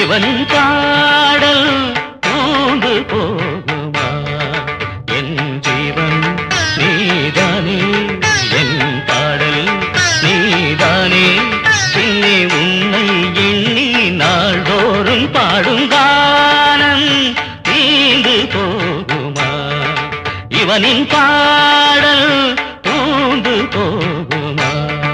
இவனின் பாடல் தூண்டு போகுமா என் ஜீவன் நீதானே என் பாடல் நீதானே பின்னே உன்னை எண்ணி நாள்தோறும் பாடும் கானம் தீந்து போகுமா இவனின் பாடல் தூண்டு போகுமா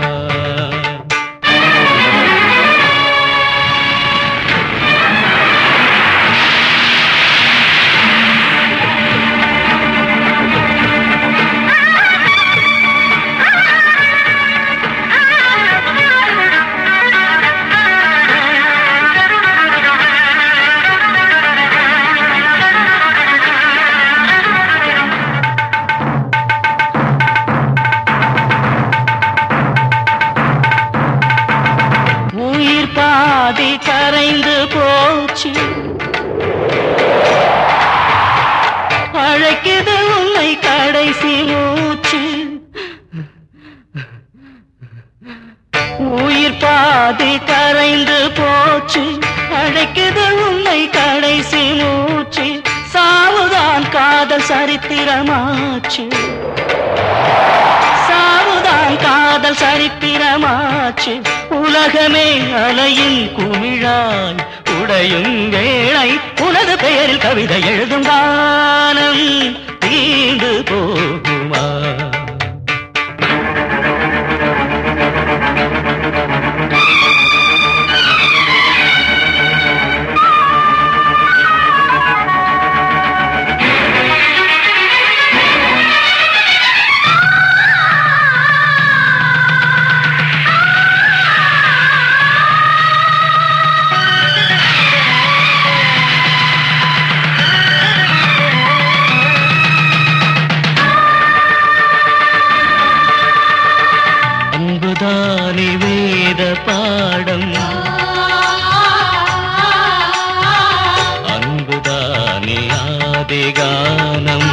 உயிர் பாதி கரைந்து போச்சு அழைக்குது உன்னை கடைசி மூச்சு உயிர் பாதி கரைந்து போச்சு அழைக்குது உன்னை கடைசி மூச்சு சாவுதான் காதல் சரித்திரமாச்சு சாவுதான் காதல் சரித்திரமாச்சு உலகமே அலையின் குமிழாய் உடையும் வேளை உனது பெயரில் கவிதை எழுதும் காலம் தீண்டு போகுமா அன்புதானே வேத பாடம் அன்புதானே ஆதிகானம்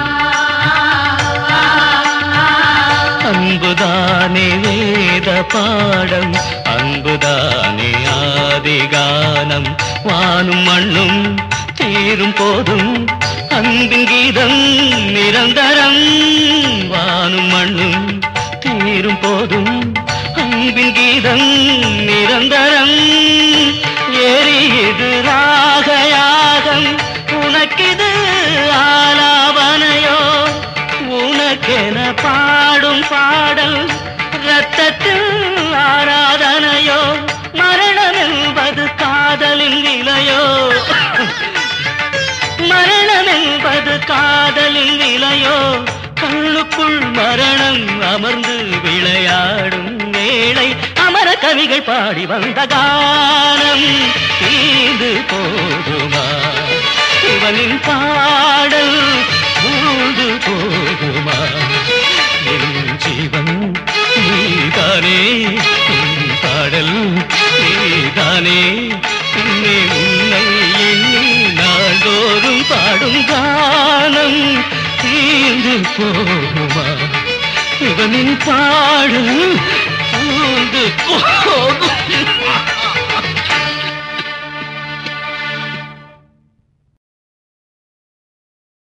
அன்புதானே வேத பாடம் அன்புதானே ஆதிகானம் வானும் மண்ணும் தீரும் போதும் அன்பின் கீதம் நிரந்தரம் வானும் மண்ணும் தீரும் போதும் அன்பின் கீதம் நிரந்தரம் எரியுது ராகயாகம் உனக்கிது ஆலாபனையோ உனக்கென பாடும் பாடல் ரத்தத்தில் ஆராதனையோ மரணம் என்பது காதலின் விலையோ மரணம் என்பது காதலின் விலையோ கண்ணுக்குள் மரணம் அமர்ந்து விளையாடும் வேளை அமர கவிகள் பாடி வந்த கானம் தீந்து போகுமா இவனின் பாடல் மூழ்கு போகுமா என் ஜீவன் நீதானே உன் பாடல் நீதானே உன்னை உன்னை எண்ணி நாள்தோறும் பாடும் கானம் தீர்ந்து போகுமா இவனின் பாடல்